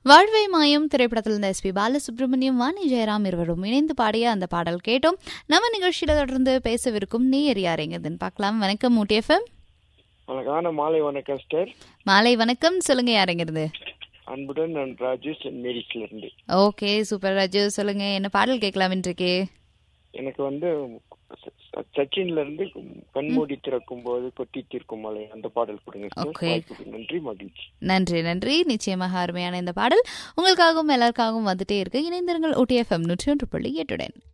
வாழ்வை மாயம் திரைப்படத்தில் இருந்த எஸ்பி பாலசுப்ரமணியம் வாணி ஜெயராம் இருவரும் இணைந்து பாடிய அந்த பாடல் கேட்டோம் நம்ம நிகழ்ச்சியில தொடர்ந்து பேசவிருக்கும் நேயர் யாருங்கதுன்னு பார்க்கலாம் வணக்கம் ஊட்டிஎஃப்எம் வணக்கம் மாலை வணக்கம் சார் மாலை வணக்கம் சொல்லுங்க யாருங்கிறது அன்புடன் நான் ராஜு சென்ட் மேரிஸ்ல இருந்து ஓகே சூப்பர் ராஜு சொல்லுங்க என்ன பாடல் கேட்கலாம் இன்றைக்கு எனக்கு வந்து ச- ச- சச்சின்ல இருந்து கண்மூடி திறக்கும் போது கொட்டி தீர்க்கும் மலை அந்த பாடல் கொடுங்க சார் Okay. வாய்ப்புக்கு நன்றி மகிழ்ச்சி நன்றி நன்றி நிச்சயமாக அருமையான இந்த பாடல் உங்களுக்காகவும் எல்லாருக்காகவும் வந்துட்டே இருக்கு இணைந்திருங்கள் ஊட்டிஎஃப்எம் நூற்றி ஒன்று புள்ளி எட்டுடன்